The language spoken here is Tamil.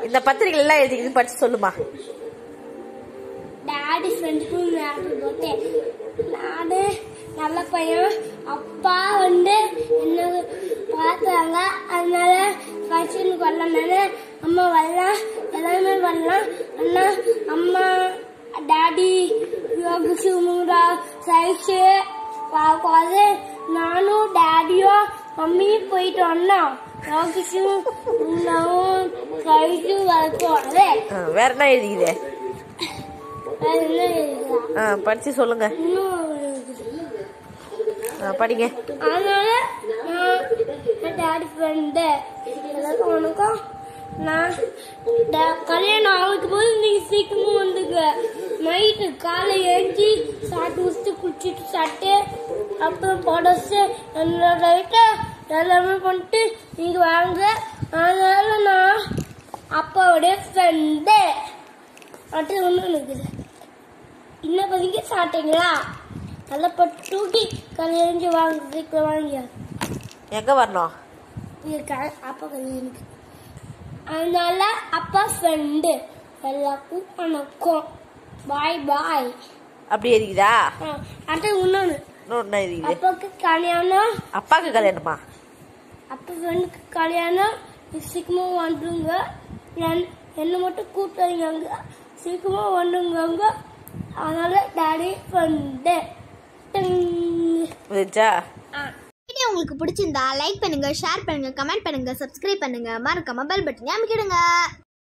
இந்த பத்திரிகை எல்லாம் எழுதிக்கிட்டு படிச்சு சொல்லுமா டாடி ஃப்ரெண்ட்ஸ்க்கும் ஹாப்பி பர்த்டே நானு நல்ல பையன் அப்பா வந்து என்ன பார்த்தாங்க அதனால ஃபங்க்ஷனுக்கு வரலாம் நானு அம்மா வரலாம் எல்லாருமே வரலாம் அண்ணா அம்மா டாடி யோகி சுமுரா சைஷு பார்க்காது நானும் டாடியும் மம்மியும் போயிட்டு வந்தோம் யோகிஷும் சைஷு வரைக்கும் அது ஆ, வேற என்ன எழுதிக்குது வேற என்ன இருக்குதா ஆ, படிச்சு சொல்லுங்க இன்னும் இருக்குது. ஆ, படிங்க அதனால நான் என் டாடி ஃப்ரெண்டு எல்லாருக்கும் வணக்கம் நான் டா- கல்யாணம் ஆகுது போது நீங்க சீக்கிரமா வந்துங்க நைட்டு காலை எழுச்சி சாப்பிட்டு வச்சுட்டு குளிச்சுட்டு சாப்பிட்டு அப்புறம் படச்சு என்னோட லைட்டை எல்லாமே பண்ணிட்டு நீங்க வாங்க அதனால நான் அப்பாவுடைய ஃப்ரெண்டு அடுத்து ஒன்று இருக்குது இன்னும் பதிங்க சாப்பிட்டீங்களா நல்லா பட்டு தூக்கி கல்யாணி வாங்க சீக்கிரம் வாங்க எங்க வரணும் இது க- அப்பா கல்யாணிக்கு அதனால அப்பா ஃப்ரெண்டு எல்லாருக்கும் வணக்கம் பாய் பாய் அப்படி எழுதிக்குதா அடுத்து இன்னொன்று இன்னொரு என்ன எழுதிக்குது அப்பாவுக்கு கல்யாணம் அப்பாக்கு கல்யாணமா அப்பா ஃப்ரெண்டுக்கு கல்யாணம் சீக்கிரமா வந்துருங்க என்- என்னை மட்டும் கூப்பிட்டு அங்க சீக்கிரமா வந்துருங்க அதனால டாடி ஃப்ரெண்டு புரிஞ்சா வீடியோ உங்களுக்கு பிடிச்சிருந்தா லைக் பண்ணுங்க ஷேர் பண்ணுங்க கமெண்ட் பண்ணுங்க சப்ஸ்கிரைப் பண்ணுங்க மறக்காம பெல் பட்டனை அமைக்கிடுங்க